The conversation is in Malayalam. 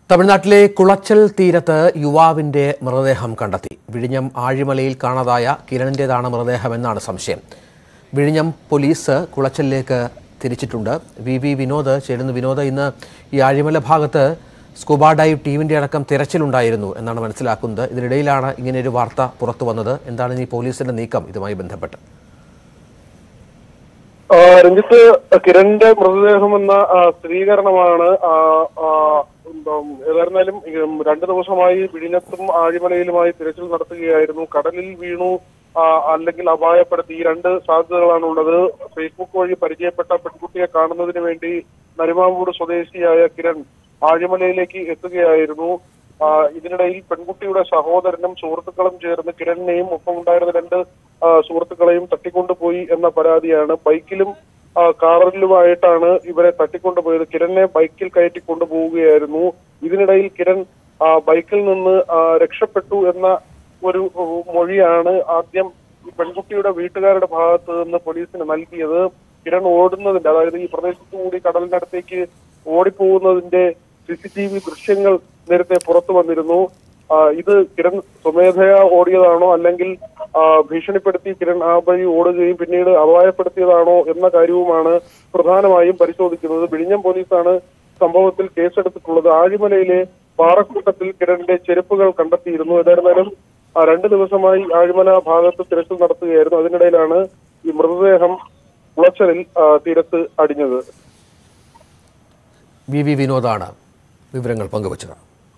തമിഴ്നാട്ടിലെ കുളച്ചൽ തീരത്ത് യുവാവിന്റെ മൃതദേഹം കണ്ടെത്തി വിഴിഞ്ഞം ആഴിമലയിൽ കാണാതായ കിരണിൻ്റെതാണ് മൃതദേഹമെന്നാണ് സംശയം വിഴിഞ്ഞം പോലീസ് കുളച്ചലിലേക്ക് തിരിച്ചിട്ടുണ്ട് വി വി വിനോദ് ചേരുന്നു വിനോദ് ഇന്ന് ഈ ആഴിമല ഭാഗത്ത് സ്കൂബ ഡൈവ് ടീമിന്റെ അടക്കം തിരച്ചിലുണ്ടായിരുന്നു എന്നാണ് മനസ്സിലാക്കുന്നത് ഇതിനിടയിലാണ് ഇങ്ങനെയൊരു വാർത്ത പുറത്തു വന്നത് എന്താണ് ഇനി പോലീസിന്റെ നീക്കം ഇതുമായി ബന്ധപ്പെട്ട് ആ, രഞ്ജിത്ത് കിരണിന്റെ മൃതദേഹം എന്ന ആ, സ്ഥിരീകരണമാണ് ആ, ആ, ഉം, ഏതായിരുന്നാലും ഉം, രണ്ടു ദിവസമായി വിഴിഞ്ഞത്തും ആഴിമലയിലുമായി തിരച്ചിൽ നടത്തുകയായിരുന്നു കടലിൽ വീണു ആ, അല്ലെങ്കിൽ അപായപ്പെടുത്തി ഈ രണ്ട് സാധ്യതകളാണ് ഉള്ളത് ഫേസ്ബുക്ക് വഴി പരിചയപ്പെട്ട പെൺകുട്ടിയെ കാണുന്നതിന് വേണ്ടി നരിമാമ്പൂട് സ്വദേശിയായ കിരൺ ആഴിമലയിലേക്ക് എത്തുകയായിരുന്നു ആ, ഇതിനിടയിൽ പെൺകുട്ടിയുടെ സഹോദരനും സുഹൃത്തുക്കളും ചേർന്ന് കിരണിനെയും ഒപ്പം ഉണ്ടായിരുന്ന രണ്ട് ആ, സുഹൃത്തുക്കളെയും തട്ടിക്കൊണ്ടുപോയി എന്ന പരാതിയാണ് ബൈക്കിലും ആ, കാറിലുമായിട്ടാണ് ഇവരെ തട്ടിക്കൊണ്ടുപോയത് കിരണിനെ ബൈക്കിൽ കയറ്റി കൊണ്ടുപോവുകയായിരുന്നു ഇതിനിടയിൽ കിരൺ ആ, ബൈക്കിൽ നിന്ന് ആ, രക്ഷപ്പെട്ടു എന്ന ഒരു ഉ, മൊഴിയാണ് ആദ്യം ഈ പെൺകുട്ടിയുടെ വീട്ടുകാരുടെ ഭാഗത്ത് നിന്ന് പോലീസിന് നൽകിയത് കിരൺ ഓടുന്നതിന്റെ അതായത് ഈ പ്രദേശത്തു കൂടി കടലിനടുത്തേക്ക് ഓടിപ്പോകുന്നതിന്റെ സി സി ടി വി ദൃശ്യങ്ങൾ നേരത്തെ പുറത്തു വന്നിരുന്നു ആ, ഇത് കിരൺ സ്വമേധയാ ഓടിയതാണോ അല്ലെങ്കിൽ ആ, ഭീഷണിപ്പെടുത്തി കിരൺ ആ വഴി ഓടുകയും പിന്നീട് അപായപ്പെടുത്തിയതാണോ എന്ന കാര്യവുമാണ് പ്രധാനമായും പരിശോധിക്കുന്നത് വിഴിഞ്ഞം പോലീസാണ് സംഭവത്തിൽ കേസെടുത്തിട്ടുള്ളത് ആഴിമലയിലെ പാറക്കൂട്ടത്തിൽ കിരണിന്റെ ചെരുപ്പുകൾ കണ്ടെത്തിയിരുന്നു ഏതായിരുന്നാലും ആ, രണ്ട് ദിവസമായി ആഴിമല ഭാഗത്ത് തിരച്ചിൽ നടത്തുകയായിരുന്നു അതിനിടയിലാണ് ഈ മൃതദേഹം കുളച്ചലിൽ ആ, തീരത്ത് അടിഞ്ഞത് വി വി വിനോദാണ് വിവരങ്ങൾ പങ്കുവച്ചത്